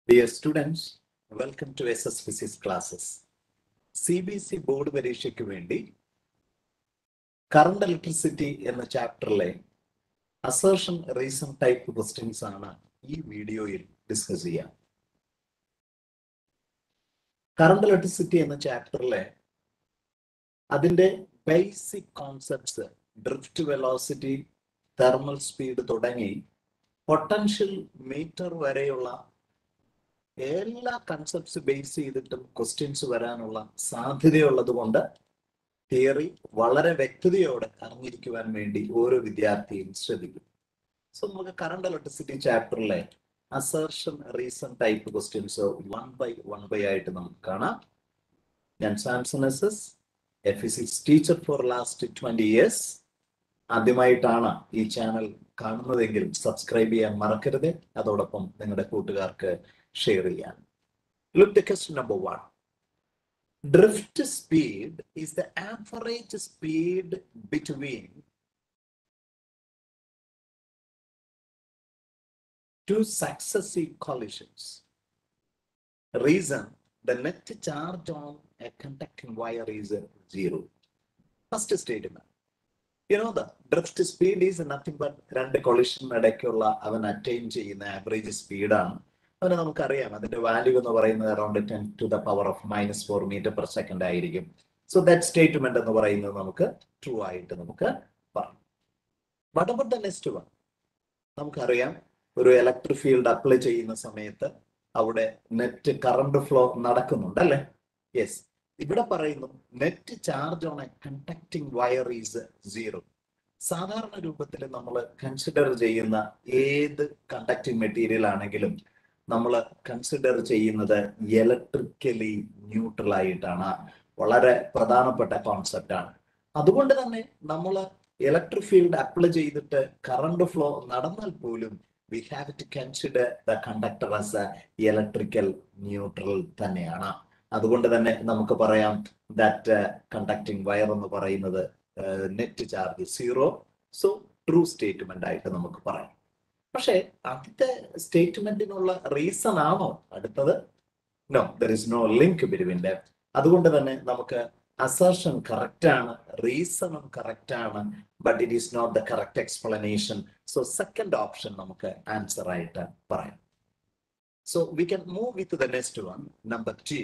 Dear students, welcome to SS Physics classes. C B C board പരീക്ഷയ്ക്ക് വേണ്ടി current electricity എന്ന ചാപ്റ്ററിലെ assertion reason type questions ആണ് ഈ വീഡിയോയിൽ ഡിസ്കസ് ചെയ്യാം കറണ്ട് ഇലക്ട്രിസിറ്റി എന്ന ചാപ്റ്ററിലെ അതിന്റെ basic concepts drift velocity thermal speed തുടങ്ങി പൊട്ടൻഷ്യൽ മീറ്റർ വരെയുള്ള എല്ലാ കൺസെപ്റ്റ്സ് ബേസ് ചെയ്തിട്ടും ക്വസ്റ്റ്യൻസ് വരാനുള്ള സാധ്യതയുള്ളത് കൊണ്ട് തിയറി വളരെ വ്യക്തതയോടെ അറിഞ്ഞിരിക്കുവാൻ വേണ്ടി ഓരോ വിദ്യാർത്ഥിയും ശ്രദ്ധിക്കും സോ നമുക്ക് കറണ്ട് ഇലക്ട്രിസിറ്റി ചാപ്റ്ററിലെ assertion reason type questions one by one by ആയിട്ട് നമുക്ക് കാണാം ഞാൻ Samson S S a physics teacher for last twenty years ആദ്യമായിട്ടാണ് ഈ ചാനൽ കാണുന്നതെങ്കിൽ സബ്സ്ക്രൈബ് ചെയ്യാൻ മറക്കരുത് അതോടൊപ്പം നിങ്ങളുടെ കൂട്ടുകാർക്ക് ഷെയർ ചെയ്യാൻ look the question number one drift speed is the average speed between two successive collisions. Reason the net charge on a conducting wire is zero. First statement. You know the drift speed is nothing but രണ്ട് collision ഇടയ്ക്കുള്ള അവൻ attain ചെയ്യുന്ന average സ്പീഡാണ് അവന് നമുക്കറിയാം അതിന്റെ value എന്ന് പറയുന്നത് around ten to the power of minus four metre per second ആയിരിക്കും സോ ദാറ്റ് സ്റ്റേറ്റ്മെന്റ് എന്ന് പറയുന്നത് നമുക്ക് ട്രൂ ആയിട്ട് നമുക്ക് പറയാം what about the next one നമുക്കറിയാം ഒരു ഇലക്ട്രിക് ഫീൽഡ് അപ്ലൈ ചെയ്യുന്ന സമയത്ത് അവിടെ നെറ്റ് കറണ്ട് ഫ്ലോ നടക്കുന്നുണ്ട് അല്ലേ യെസ് ഇവിടെ പറയുന്നു net charge on a conducting wire is zero സാധാരണ രൂപത്തിൽ നമ്മൾ കൺസിഡർ ചെയ്യുന്ന ഏത് കണ്ടക്ടിങ് മെറ്റീരിയൽ ആണെങ്കിലും നമ്മൾ കൺസിഡർ ചെയ്യുന്നത് ഇലക്ട്രിക്കലി ന്യൂട്രൽ ആയിട്ടാണ് വളരെ പ്രധാനപ്പെട്ട കോൺസെപ്റ്റ് ആണ് അതുകൊണ്ട് തന്നെ നമ്മൾ ഇലക്ട്രിക് ഫീൽഡ് അപ്ലൈ ചെയ്തിട്ട് കറണ്ട് ഫ്ലോ നടന്നാൽ പോലും we have to consider the conductor as electrical neutral തന്നെയാണ് അതുകൊണ്ട് തന്നെ നമുക്ക് പറയാം ദാറ്റ് കണ്ടക്ടിങ് വയർ എന്ന് പറയുന്നത് net charge zero so true statement ആയിട്ട് നമുക്ക് പറയാം പക്ഷേ ആദ്യത്തെ സ്റ്റേറ്റ്മെന്റിനുള്ള റീസൺ ആണോ അടുത്തത് no there is no link between the അതുകൊണ്ട് തന്നെ നമുക്ക് അസർഷൻ കറക്റ്റ് ആണ് റീസണും കറക്റ്റ് ആണ് but it is not the correct explanation so second option നമുക്ക് ആൻസർ ആയിട്ട് പറയാം so we can move with the next one number two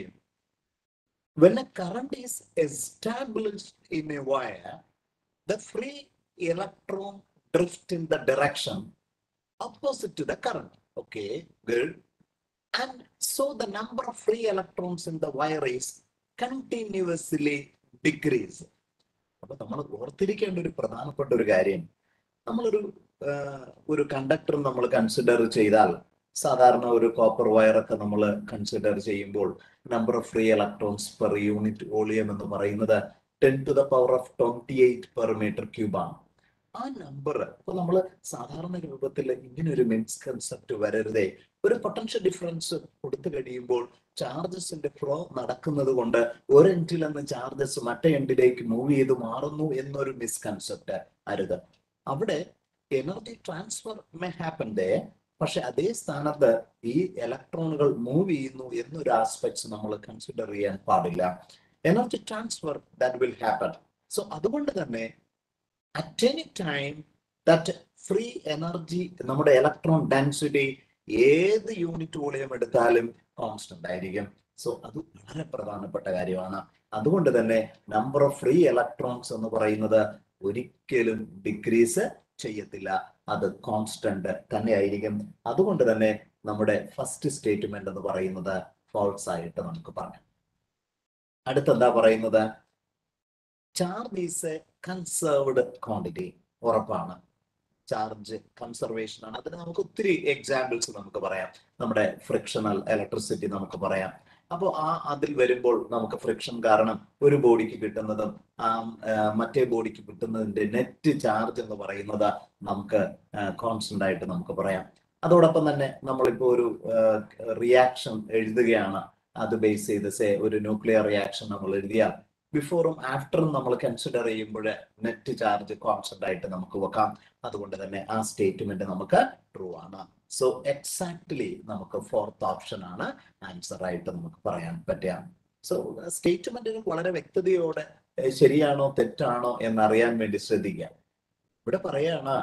When a current is established in a wire, the free electron drift in the direction opposite to the current. Okay, good. And so the number of free electrons in the wire is continuously decrease. അപ്പൊ നമ്മൾ ഓർത്തിരിക്കേണ്ട ഒരു പ്രധാനപ്പെട്ട ഒരു കാര്യം നമ്മളൊരു ഒരു conductor നമ്മൾ കൺസിഡർ ചെയ്താൽ സാധാരണ ഒരു കോപ്പർ വയർ ഒക്കെ നമ്മൾ കൺസിഡർ ചെയ്യുമ്പോൾ number of free electrons per unit volume എന്ന് പറയുന്നത് ten to the power of twenty eight per metre cube ആണ് ആ നമ്പർ ഇപ്പൊ നമ്മൾ സാധാരണ രൂപത്തിൽ ഇങ്ങനെ ഒരു മിസ്കൺസെപ്റ്റ് വരരുതേ ഒരു പൊട്ടൻഷ്യൽ ഡിഫറൻസ് കൊടുത്തു കഴിയുമ്പോൾ ചാർജസിന്റെ ഫ്ലോ നടക്കുന്നത് കൊണ്ട് ഒരു എൻഡിൽ നിന്ന് ചാർജസ് മറ്റേ എൻഡിലേക്ക് മൂവ് ചെയ്ത് മാറുന്നു എന്നൊരു മിസ്കൺസെപ്റ്റ് അരുത് അവിടെ energy transfer may happen they പക്ഷെ അതേ സ്ഥാനത്ത് ഈ ഇലക്ട്രോണുകൾ മൂവ് ചെയ്യുന്നു എന്നൊരു ആസ്പെക്ട്സ് നമ്മൾ കൺസിഡർ ചെയ്യാൻ പാടില്ല energy transfer that will happen so അതുകൊണ്ട് തന്നെ at any time that free energy നമ്മുടെ ഇലക്ട്രോൺ ഡെൻസിറ്റി ഏത് യൂണിറ്റ് വോളിയം എടുത്താലും കോൺസ്റ്റന്റ് ആയിരിക്കും സോ അത് വളരെ പ്രധാനപ്പെട്ട കാര്യമാണ് അതുകൊണ്ട് തന്നെ നമ്പർ ഓഫ് ഫ്രീ ഇലക്ട്രോൺസ് എന്ന് പറയുന്നത് ഒരിക്കലും ഡിക്രീസ് ചെയ്യത്തില്ല അത് കോൺസ്റ്റന്റ് തന്നെ ആയിരിക്കും അതുകൊണ്ട് തന്നെ നമ്മുടെ ഫസ്റ്റ് സ്റ്റേറ്റ്മെന്റ് എന്ന് പറയുന്നത് ഫോൾസ് ആയിട്ട് നമുക്ക് പറയാം അടുത്തെന്താ പറയുന്നത് charge is a conserved quantity ഉറപ്പാണ് ചാർജ് കൺസർവേഷൻ ആണ് അതിന് നമുക്ക് ഒത്തിരി എക്സാമ്പിൾസ് നമുക്ക് പറയാം നമ്മുടെ ഫ്രിക്ഷണൽ ഇലക്ട്രിസിറ്റി നമുക്ക് പറയാം അപ്പോൾ ആ അതിൽ വരുമ്പോൾ നമുക്ക് ഫ്രിക്ഷൻ കാരണം ഒരു ബോഡിക്ക് കിട്ടുന്നതും ആ മറ്റേ ബോഡിക്ക് കിട്ടുന്നതിന്റെ നെറ്റ് ചാർജ് എന്ന് പറയുന്നത് നമുക്ക് കോൺസ്റ്റന്റ് ആയിട്ട് നമുക്ക് പറയാം അതോടൊപ്പം തന്നെ നമ്മളിപ്പോൾ ഒരു റിയാക്ഷൻ എഴുതുകയാണ് അത് ബേസ് ചെയ്ത് സേ ഒരു ന്യൂക്ലിയർ റിയാക്ഷൻ നമ്മൾ എഴുതിയാൽ ബിഫോറും ആഫ്റ്ററും നമ്മൾ കൺസിഡർ ചെയ്യുമ്പോൾ നെറ്റ് ചാർജ് കോൺസ്റ്റന്റ് ആയിട്ട് നമുക്ക് വെക്കാം അതുകൊണ്ട് തന്നെ ആ സ്റ്റേറ്റ്മെന്റ് നമുക്ക് ട്രൂ ആണ് സോ എക്സാക്ട്ലി നമുക്ക് ഫോർത്ത് ഓപ്ഷൻ ആണ് ആൻസർ ആയിട്ട് നമുക്ക് പറയാൻ പറ്റുക സോ സ്റ്റേറ്റ്മെന്റുകൾ വളരെ വ്യക്തതയോടെ ഏഹ്, ശരിയാണോ തെറ്റാണോ എന്നറിയാൻ വേണ്ടി ശ്രദ്ധിക്കുക ഇവിടെ പറയാണ്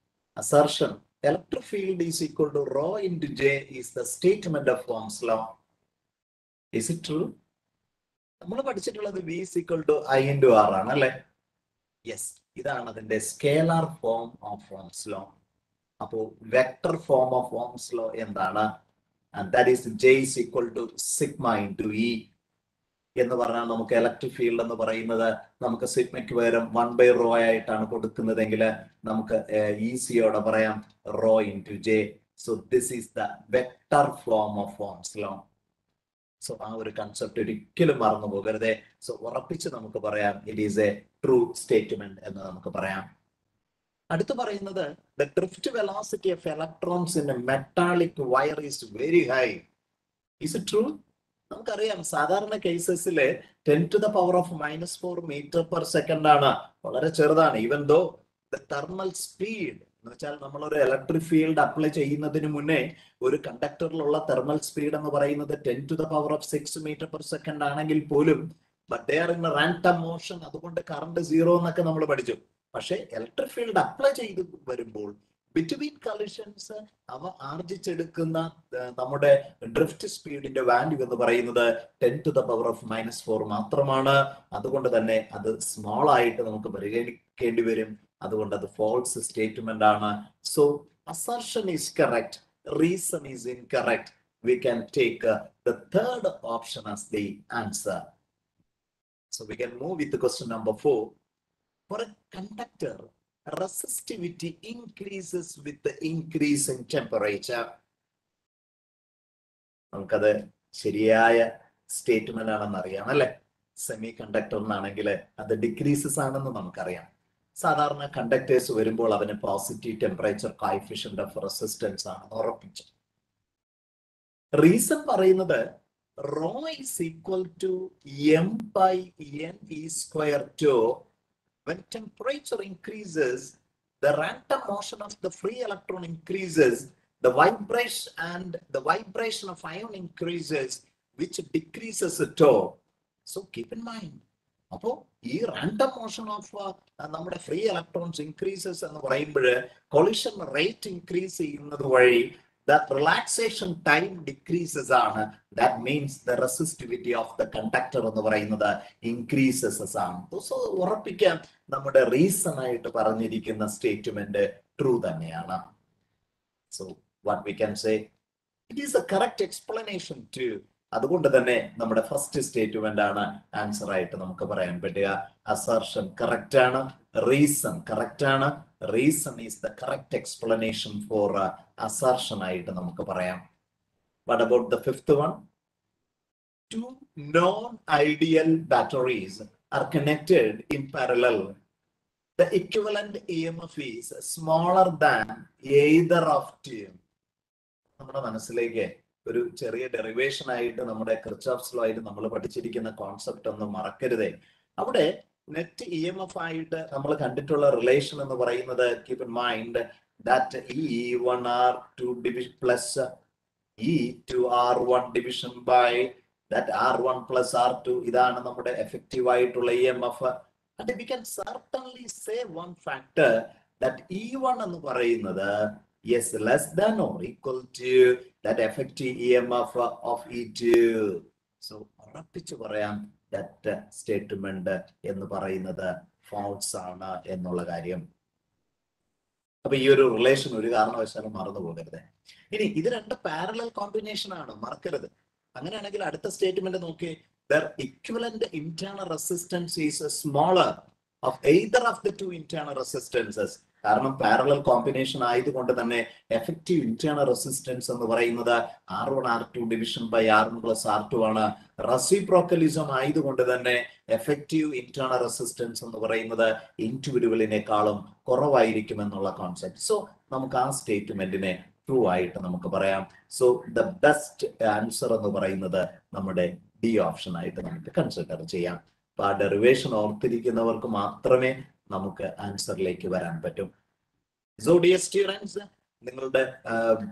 assertion electric field is equal to rho into J is the statement of Ohm's law is it true നമ്മൾ പഠിച്ചിട്ടുള്ളത് V is equal to I into R ആണ് അല്ലെ യെസ് ഇതാണ് അതിന്റെ scalar form of Ohm's law അപ്പോ vector form of Ohm's law എന്താണ് that is J is equal to sigma into E എന്ന് പറഞ്ഞാൽ നമുക്ക് ഇലക്ട്രിക് ഫീൽഡ് എന്ന് പറയുന്നത് നമുക്ക് സിഗ്മയ്ക്ക് പകരം വൺ ബൈ റോ ആയിട്ടാണ് കൊടുക്കുന്നതെങ്കിൽ നമുക്ക് ഈസിയോടെ പറയാം rho into J so this is the vector form of Ohm's law so ആ ഒരു കൺസെപ്റ്റ് ഒരിക്കലും മറന്നു പോകരുതേ സോ ഉറപ്പിച്ച് നമുക്ക് പറയാം it is a true statement എന്ന് നമുക്ക് പറയാം അടുത്ത് പറയുന്നത് the drift velocity of electrons in a metallic wire is very high is it true നമുക്കറിയാം സാധാരണ കേസസിൽ ten to the power of minus four metre per second ആണ് വളരെ ചെറുതാണ് even though the thermal speed എന്ന് വെച്ചാൽ നമ്മൾ ഒരു ഇലക്ട്രിക് ഫീൽഡ് അപ്ലൈ ചെയ്യുന്നതിന് മുന്നേ ഒരു കണ്ടക്ടറിലുള്ള തെർമൽ സ്പീഡ് എന്ന് പറയുന്നത് ten to the power of six metre per second ആണെങ്കിൽ പോലും but they are in random motion അതുകൊണ്ട് കറണ്ട് സീറോ എന്നൊക്കെ നമ്മൾ പഠിച്ചു പക്ഷേ ഇലക്ട്രിക് ഫീൽഡ് അപ്ലൈ ചെയ്ത് വരുമ്പോൾ ബിറ്റ്വീൻ കളീഷൻസ് അവ ആർജിച്ചെടുക്കുന്ന ആ, നമ്മുടെ ഡ്രിഫ്റ്റ് സ്പീഡിന്റെ വാല്യൂ എന്ന് പറയുന്നത് ten to the power of minus four മാത്രമാണ് അതുകൊണ്ട് തന്നെ അത് സ്മോൾ ആയിട്ട് നമുക്ക് പരിഗണിക്കേണ്ടി വരും അതുകൊണ്ട് അത് ഫോൾസ് സ്റ്റേറ്റ്മെന്റ് ആണ് so assertion is correct reason is incorrect we can take the third option as the answer so we can move with question number four four a conductor resistivity increases with the increase in temperature. നമുക്കത് ശരിയായ statement ആണെന്ന് അറിയാം അല്ലെ semi കണ്ടക്ടറിനാണെങ്കിൽ അത് decreases ആണെന്ന് നമുക്കറിയാം സാധാരണ conductors വരുമ്പോൾ അവന് positive temperature coefficient of resistance ആണെന്ന് ഉറപ്പിച്ചു റീസൺ പറയുന്നത് rho is equal to M by N E square tau when temperature increases, the random motion of the free electron increases, the vibration and the vibration of ion increases, which decreases the tau. So keep in mind. അപ്പോ ഈ random motion of നമ്മുടെ free electrons increases എന്ന് പറയുമ്പോൾ collision rate increase ചെയ്യുന്നത് വഴി the relaxation time decreases ആണ് that means the resistivity of the conductor എന്ന് പറയുന്നത് ഇൻക്രീസസ് ആണ് സോ ഉറപ്പിക്കാം നമ്മുടെ റീസൺ ആയിട്ട് പറഞ്ഞിരിക്കുന്ന സ്റ്റേറ്റ്മെന്റ് ട്രൂ തന്നെയാണ് so what we can say it is a correct explanation to അതുകൊണ്ട് തന്നെ നമ്മുടെ ഫസ്റ്റ് സ്റ്റേറ്റ്മെന്റ് ആണ് ആൻസർ ആയിട്ട് നമുക്ക് പറയാൻ പറ്റുക അസർഷൻ കറക്റ്റ് ആണ് റീസൺ കറക്റ്റ് ആണ് reason is the correct explanation for assertion ആയിട്ട് നമുക്ക് പറയാം what about the fifth one two non ideal batteries are connected in parallel, the equivalent EMF is smaller than either of two. നമ്മുടെ മനസ്സിലേക്ക് ഒരു ചെറിയ derivation ആയിട്ട് നമ്മുടെ ക്രിച്ചോഫ്സ് ലോ ആയിട്ട് നമ്മൾ പഠിച്ചിരിക്കുന്ന കോൺസെപ്റ്റ് ഒന്നും മറക്കരുതേ അവിടെ നെറ്റ് ഇ എം എഫ് ആയിട്ട് നമ്മൾ കണ്ടിട്ടുള്ള റിലേഷൻ എന്ന് പറയുന്നത് keep in mind that E one R two division plus E two R one division by that R one plus R two ഇതാണ് നമ്മുടെ എഫക്റ്റീവ് ആയിട്ടുള്ള E M F and we can certainly say one factor that E one എന്ന് പറയുന്നത് yes less than or equal to that effective E M F of E two so ഉറപ്പിച്ചു പറയാം that statement എന്ന് പറയുന്നത് false ആണ് എന്നുള്ള കാര്യം അപ്പൊ ഈ ഒരു റിലേഷൻ ഒരു കാരണവശാലും മറന്നു പോകരുത് ഇനി ഇത് രണ്ട് പാരലൽ കോമ്പിനേഷൻ ആണ് മറക്കരുത് അങ്ങനെയാണെങ്കിൽ അടുത്ത സ്റ്റേറ്റ്മെന്റ് നോക്കി the equivalent internal resistance is smaller of either of the two internal resistances കാരണം പാരലൽ കോമ്പിനേഷൻ ആയതുകൊണ്ട് തന്നെ എഫക്റ്റീവ് ഇന്റേണൽ റെസിസ്റ്റൻസ് എന്ന് പറയുന്നത് R one R two division by R one plus R two ആണ് റെസിപ്രോക്കലിസം ആയതുകൊണ്ട് തന്നെ എഫക്റ്റീവ് ഇന്റേണൽ റെസിസ്റ്റൻസ് എന്ന് പറയുന്നത് ഇൻഡിവിജ്വലിനേക്കാളും കുറവായിരിക്കും എന്നുള്ള കോൺസെപ്റ്റ് സോ നമുക്ക് ആ സ്റ്റേറ്റ്മെന്റിനെ ട്രൂ ആയിട്ട് നമുക്ക് പറയാം സോ ദ ബെസ്റ്റ് ആൻസർ എന്ന് പറയുന്നത് നമ്മുടെ ഡി ഓപ്ഷൻ ആയിട്ട് നമുക്ക് കൺസിഡർ ചെയ്യാം അപ്പൊ ആ ഡെറിവേഷൻ ഓർത്തിരിക്കുന്നവർക്ക് മാത്രമേ നമുക്ക് ആൻസറിലേക്ക് വരാൻ പറ്റും സോ ഡിയർ സ്റ്റുഡൻസ് നിങ്ങളുടെ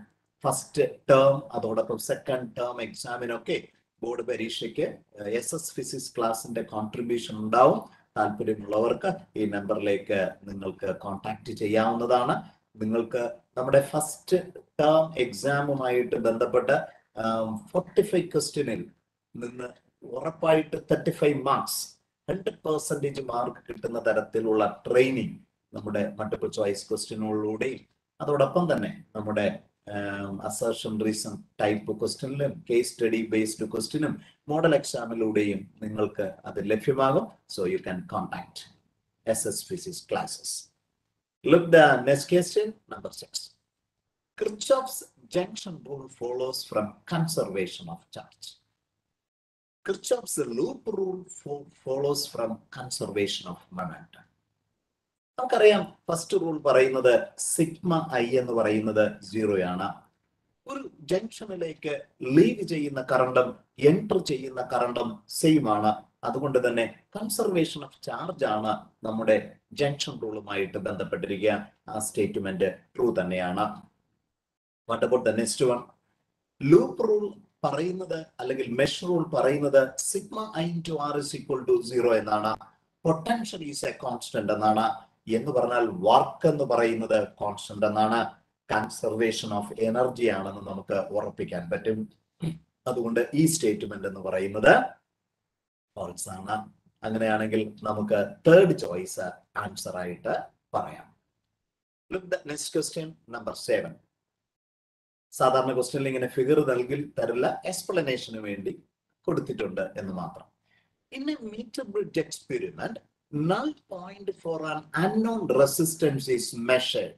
ഫസ്റ്റ് ടേം അതോടൊപ്പം സെക്കൻഡ് ടേം എക്സാമിനൊക്കെ ബോർഡ് പരീക്ഷയ്ക്ക് എസ് എസ് ഫിസിക്സ് ക്ലാസിന്റെ കോൺട്രിബ്യൂഷൻ ഉണ്ടാവും താല്പര്യമുള്ളവർക്ക് ഈ നമ്പറിലേക്ക് നിങ്ങൾക്ക് കോൺടാക്ട് ചെയ്യാവുന്നതാണ് നിങ്ങൾക്ക് നമ്മുടെ ഫസ്റ്റ് ടേം എക്സാമുമായിട്ട് ബന്ധപ്പെട്ട് ഫോർട്ടി ഫൈവ് ക്വസ്റ്റ്യനിൽ നിന്ന് ഉറപ്പായിട്ട് thirty five marks hundred percentage mark കിട്ടുന്ന തരത്തിലുള്ള ട്രെയിനിങ് നമ്മുടെ മൾട്ടിപ്പിൾ ചോയ്സ് ക്വസ്റ്റ്യനുകളിലൂടെയും അതോടൊപ്പം തന്നെ നമ്മുടെ അസർഷൻ റീസൺ ടൈപ്പ് ക്വസ്റ്റ്യനിലും കേസ് സ്റ്റഡി ബേസ്ഡ് ക്വസ്റ്റ്യനും മോഡൽ എക്സാമിലൂടെയും നിങ്ങൾക്ക് അത് ലഭ്യമാകും so you can contact S S physics classes look the next question number six Kirchhoff's junction rule follows from conservation of charge. Kirchhoff's loop rule fo- follows from conservation of momentum. നമുക്കറിയാം first rule പറയുന്നത് sigma I എന്ന് പറയുന്നത് സീറോയാണ് ഒരു ജംഗ്ഷനിലേക്ക് leave ചെയ്യുന്ന കറണ്ടും enter ചെയ്യുന്ന കറണ്ടും same ആണ് അതുകൊണ്ട് തന്നെ കൺസർവേഷൻ ഓഫ് ചാർജ് ആണ് നമ്മുടെ ജംഗ്ഷൻ റൂളുമായിട്ട് ബന്ധപ്പെട്ടിരിക്കുക ആ സ്റ്റേറ്റ്മെന്റ് ട്രൂ തന്നെയാണ് what about the next one loop rule പറയുന്നത് അല്ലെങ്കിൽ മെഷ് റൂൾ പറയുന്നത് sigma I to R is equal to zero എന്നാണ് പൊട്ടൻഷ്യൽ ഈസ് എ കോൺസ്റ്റന്റ് എന്നാണ് എന്ന് പറഞ്ഞാൽ വർക്ക് എന്ന് പറയുന്നത് കോൺസ്റ്റന്റ് എന്നാണ് കൺസർവേഷൻ ഓഫ് എനർജി ആണെന്ന് നമുക്ക് ഉറപ്പിക്കാൻ പറ്റും അതുകൊണ്ട് ഈ സ്റ്റേറ്റ്മെന്റ് എന്ന് പറയുന്നത് ഫാൾസ് ആണ് അങ്ങനെയാണെങ്കിൽ നമുക്ക് തേർഡ് ചോയ്സ് ആൻസർ ആയിട്ട് പറയാം നെക്സ്റ്റ് ക്വസ്റ്റ്യൻ നമ്പർ സെവൻ സാധാരണ ക്വസ്റ്റ്യനിൽ ഇങ്ങനെ ഫിഗർ നൽകി തരില്ല എക്സ്പ്ലനേഷന് വേണ്ടി കൊടുത്തിട്ടുണ്ട് എന്ന് മാത്രം in a metre bridge experiment null point for an unknown resistance is measured.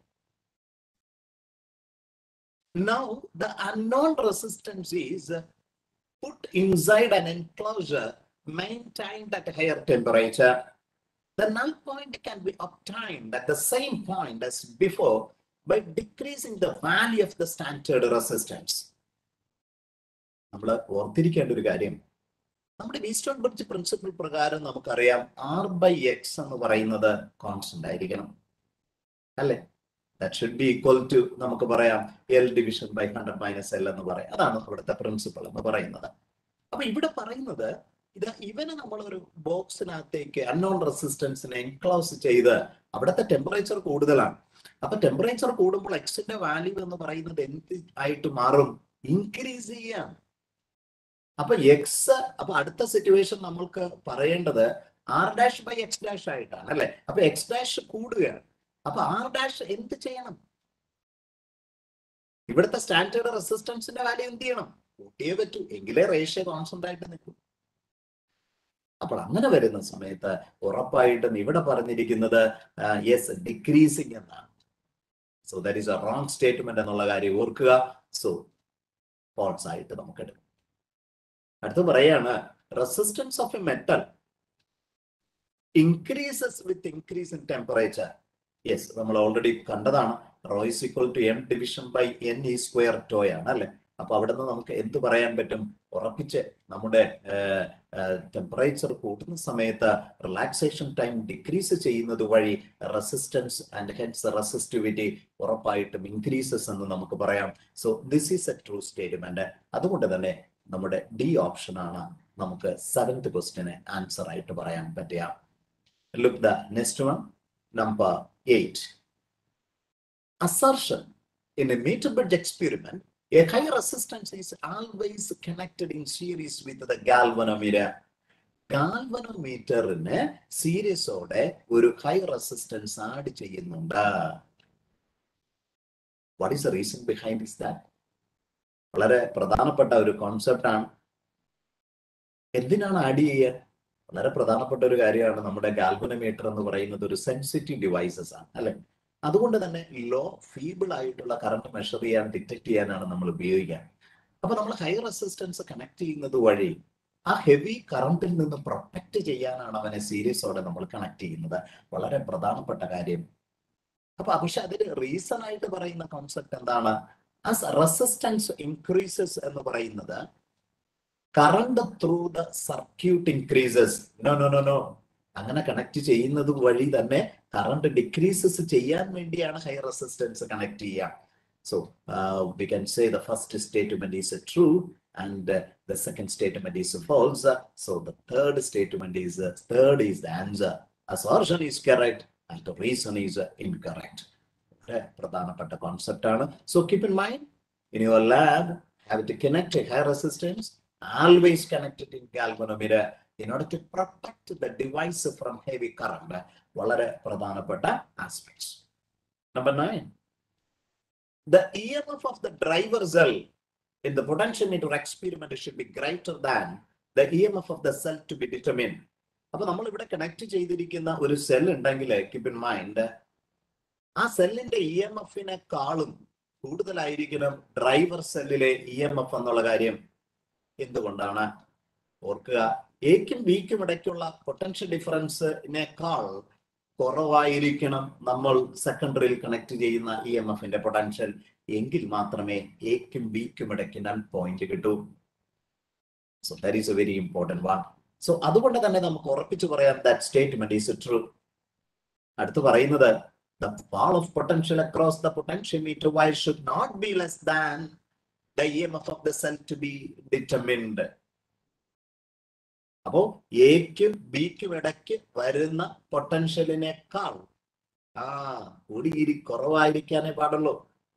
Now, the unknown resistance is put inside an enclosure maintained at higher temperature. The null point can be obtained at the same point as before by decreasing the value of the standard resistance. നമ്മൾ ഓർത്തിരിക്കേണ്ട ഒരു കാര്യം നമ്മുടെ Wheatstone bridge principle പ്രകാരം നമുക്കറിയാം R by X എന്ന് പറയുന്നത് constant ആയിരിക്കണം അല്ലെ that should be equal to നമുക്ക് പറയാം L division by hundred minus L എന്ന് പറയാം അതാണ് അവിടുത്തെ പ്രിൻസിപ്പിൾ എന്ന് പറയുന്നത് അപ്പൊ ഇവിടെ പറയുന്നത് ഇത് ഇവന് നമ്മളൊരു ബോക്സിനകത്തേക്ക് അൺനോൺ റെസിസ്റ്റൻസിനെ എൻക്ലോസ് ചെയ്ത് അവിടുത്തെ ടെമ്പറേച്ചർ കൂടുതലാണ് അപ്പൊ ടെമ്പറേച്ചർ കൂടുമ്പോൾ എക്സിന്റെ വാല്യൂ എന്ന് പറയുന്നത് എന്ത് ആയിട്ട് മാറും ഇൻക്രീസ് ചെയ്യാം അപ്പൊ എക്സ് അപ്പൊ അടുത്ത സിറ്റുവേഷൻ നമ്മൾക്ക് പറയേണ്ടത് R dash by X dash ആയിട്ടാണ് അല്ലെ അപ്പൊ എക്സ് ഡാഷ് കൂടുകയാണ് അപ്പൊ ആർ ഡാഷ് എന്ത് ചെയ്യണം ഇവിടുത്തെ സ്റ്റാൻഡേർഡ് റെസിസ്റ്റൻസിന്റെ വാല്യൂ എന്ത് ചെയ്യണം കൂട്ടിയേ പറ്റൂ എങ്കിലേ റേഷ്യോ കോൺസ്റ്റന്റ് ആയിട്ട് നിൽക്കും അപ്പോൾ അങ്ങനെ വരുന്ന സമയത്ത് ഉറപ്പായിട്ടും ഇവിടെ പറഞ്ഞിരിക്കുന്നത് യെസ് ഡിക്രീസിങ് എന്നാണ് so that is a wrong statement എന്നുള്ള കാര്യം ഓർക്കുക സോ ഫോൾസ് ആയിട്ട് നമുക്ക് എടുക്കാം അടുത്ത് പറയാണ് resistance of a metal increases with increase in temperature yes നമ്മൾ ഓൾറെഡി കണ്ടതാണ് rho is equal to M division by N E square tau ആണ് അല്ലെ അപ്പൊ അവിടെ നിന്ന് നമുക്ക് എന്ത് പറയാൻ പറ്റും ഉറപ്പിച്ച് നമ്മുടെ ടെമ്പറേച്ചർ കൂട്ടുന്ന സമയത്ത് റിലാക്സേഷൻ ടൈം ഡിക്രീസ് ചെയ്യുന്നത് വഴി റെസിസ്റ്റൻസ് ആൻഡ് ഹെൻസ് റെസിസ്റ്റിവിറ്റി ഉറപ്പായിട്ടും ഇൻക്രീസസ് എന്ന് നമുക്ക് പറയാം so this is a true statement അതുകൊണ്ട് തന്നെ നമ്മുടെ ഡി ഓപ്ഷൻ ആണ് നമുക്ക് സെവൻത് ക്വസ്റ്റിന് ആൻസർ ആയിട്ട് പറയാൻ പറ്റുക look the next one number eight assertion in a metre bridge experiment A high resistance is always connected in series with the galvanometer. ഗാൽവനോമീറ്ററിന് സീരീസോടെ ഒരു ഹൈ റെസിസ്റ്റൻസ് ആഡ് ചെയ്യുന്നുണ്ട് what is the reason behind is that വളരെ പ്രധാനപ്പെട്ട ഒരു concept ആണ് എന്തിനാണ് add ചെയ്യുക വളരെ പ്രധാനപ്പെട്ട ഒരു കാര്യമാണ് നമ്മുടെ ഗാൽവനോമീറ്റർ എന്ന് പറയുന്നത് ഒരു സെൻസിറ്റീവ് ഡിവൈസസ് ആണ് അല്ലെ അതുകൊണ്ട് തന്നെ ലോ ഫീബിൾ ആയിട്ടുള്ള കറണ്ട് മെഷർ ചെയ്യാൻ ഡിറ്റക്ട് ചെയ്യാനാണ് നമ്മൾ ഉപയോഗിക്കുക അപ്പൊ നമ്മൾ ഹൈ റെസിസ്റ്റൻസ് കണക്ട് ചെയ്യുന്നത് വഴി ആ ഹെവി കറണ്ടിൽ നിന്ന് പ്രൊട്ടക്ട് ചെയ്യാനാണ് അവനെ സീരീസോടെ നമ്മൾ കണക്ട് ചെയ്യുന്നത് വളരെ പ്രധാനപ്പെട്ട കാര്യം അപ്പൊ പക്ഷെ അതിന് റീസൺ ആയിട്ട് പറയുന്ന കോൺസെപ്റ്റ് എന്താണ് ആസ് റെസിസ്റ്റൻസ് ഇൻക്രീസസ് എന്ന് പറയുന്നത് current through the circuit increases no no no no അങ്ങനെ കണക്ട് ചെയ്യുന്നത് വഴി തന്നെ കറണ്ട് ഡിക്രീസസ് ചെയ്യാൻ വേണ്ടിയാണ് ഹൈ റെസിസ്റ്റൻസ് കണക്ട് ചെയ്യുക So uh, we can say the first statement is uh, true and uh, the second statement is false. So the third statement is uh, third is the answer. Assertion is correct and the reason is uh, incorrect. വളരെ പ്രധാനപ്പെട്ട concept ആണ് so keep in mind in your lab have to connect here resistance always connected in galvanometer in order to protect the device from heavy current വളരെ പ്രധാനപ്പെട്ട aspects number nine the EMF of the driver cell in the potentiometer experiment should be greater than the EMF of the cell to be determined. അപ്പൊ നമ്മൾ ഇവിടെ connect ചെയ്തിരിക്കുന്ന ഒരു cell ഉണ്ടെങ്കിൽ keep in mind ആ സെല്ലിന്റെ ഇ എം എഫിനെക്കാളും കൂടുതലായിരിക്കണം driver സെല്ലിലെ ഇ എം എഫ് എന്നുള്ള കാര്യം എന്തുകൊണ്ടാണ് ഓർക്കുക എക്കും ബിക്കും ഇടയ്ക്കുള്ള പൊട്ടൻഷ്യൽ ഡിഫറൻസിനേക്കാൾ കുറവായിരിക്കണം നമ്മൾ സെക്കൻഡറിയിൽ കണക്ട് ചെയ്യുന്ന ഇ എം എഫിന്റെ പൊട്ടൻഷ്യൽ എങ്കിൽ മാത്രമേ എക്കും ബിക്കും ഇടയ്ക്ക് നൺ പോയിന്റ് കിട്ടൂ so that is a very important one so അതുകൊണ്ട് തന്നെ നമുക്ക് ഉറപ്പിച്ചു പറയാം ദാറ്റ് സ്റ്റേറ്റ്മെന്റ് ഈസ് ട്രൂ അടുത്ത് പറയുന്നത് the fall of potential across the potentiometer wire should not be less than the EMF of the cell to be determined. അപ്പോ എക്കും ബിക്കും ഇടയ്ക്ക് വരുന്ന പൊട്ടൻഷ്യലിനേക്കാൾ ആ കൂടിയിരി കുറവായിരിക്കാനേ പാടുള്ളൂ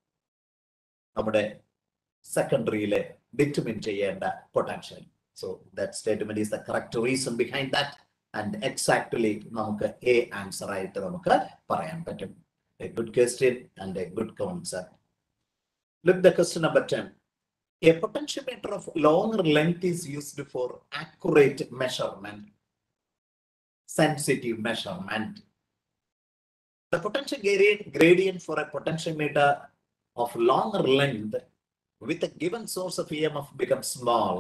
നമ്മുടെ സെക്കൻഡറിയിലെ ഡിറ്റർമിൻ ചെയ്യേണ്ട potential so that statement is the correct reason behind that and exactly നമുക്ക് എ ആൻസർ ആയിട്ട് നമുക്ക് പറയാൻ പറ്റും a good question and a good concept look the question number ten A potentiometer of longer length is used for accurate measurement, sensitive measurement. The potential gradient, gradient for a potentiometer of longer length with a given source of EMF becomes small.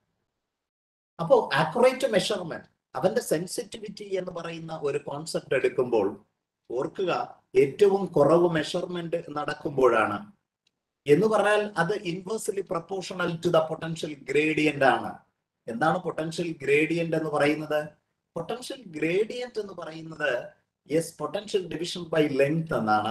അപ്പോൾ accurate measurement അവന്റെ sensitivity എന്ന് പറയുന്ന ഒരു concept എടുക്കുമ്പോൾ ഓർക്കുക ഏറ്റവും കുറവ് measurement നടക്കുമ്പോഴാണ് എന്ന് പറഞ്ഞാൽ അത് inversely proportional to the potential gradient ആണ് എന്താണ് പൊട്ടൻഷ്യൽ ഗ്രേഡിയന്റ് എന്ന് പറയുന്നത് പൊട്ടൻഷ്യൽ ഗ്രേഡിയന്റ് എന്ന് പറയുന്നത് yes potential division by length എന്നാണ്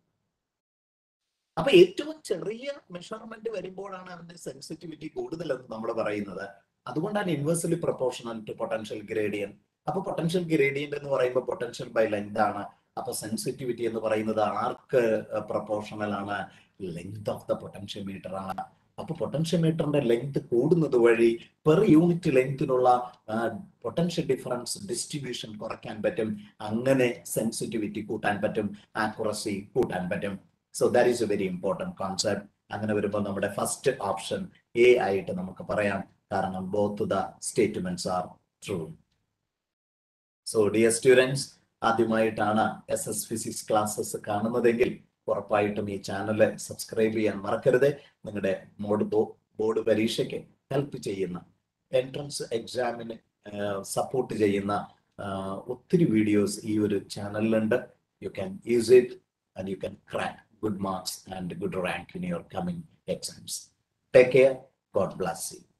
അപ്പൊ ഏറ്റവും ചെറിയ മെഷർമെന്റ് വരുമ്പോഴാണ് അതിന്റെ സെൻസിറ്റിവിറ്റി കൂടുതലെന്ന് നമ്മൾ പറയുന്നത് അതുകൊണ്ടാണ് inversely proportional to potential gradient അപ്പൊ പൊട്ടൻഷ്യൽ ഗ്രേഡിയന്റ് എന്ന് പറയുമ്പോൾ പൊട്ടൻഷ്യൽ ബൈ ലെങ്ത് ആണ് അപ്പൊ സെൻസിറ്റിവിറ്റി എന്ന് പറയുന്നത് ആർക്ക് പ്രപ്പോർഷണൽ ആണ് ലെങ്ത് ഓഫ് ദ പൊട്ടൻഷ്യോമീറ്റർ ആണ് അപ്പൊ പൊട്ടൻഷ്യോമീറ്ററിന്റെ ലെങ്ത് കൂടുന്നത് വഴി പെർ യൂണിറ്റ് ലെങ്തിനുള്ള പൊട്ടൻഷ്യൽ ഡിഫറൻസ് ഡിസ്ട്രിബ്യൂഷൻ കുറയ്ക്കാൻ പറ്റും അങ്ങനെ സെൻസിറ്റിവിറ്റി കൂട്ടാൻ പറ്റും ആക്യുറസി കൂട്ടാൻ പറ്റും so that is a very important concept അങ്ങനെ വരുമ്പോൾ നമ്മുടെ ഫസ്റ്റ് ഓപ്ഷൻ എ ആയിട്ട് നമുക്ക് പറയാം കാരണം both the statements are true so dear students ആദ്യമായിട്ടാണ് എസ് എസ് ഫിസിക്സ് ക്ലാസ്സസ് കാണുന്നതെങ്കിൽ ഉറപ്പായിട്ടും ഈ ചാനൽ സബ്സ്ക്രൈബ് ചെയ്യാൻ മറക്കരുത് നിങ്ങളുടെ മോഡ് ബോർഡ് പരീക്ഷയ്ക്ക് ഹെൽപ്പ് ചെയ്യുന്ന എൻട്രൻസ് എക്സാമിന് സപ്പോർട്ട് ചെയ്യുന്ന ഒത്തിരി വീഡിയോസ് ഈ ഒരു ചാനലിലുണ്ട് you can use it and you can crack good marks and good rank in your coming exams take care God bless U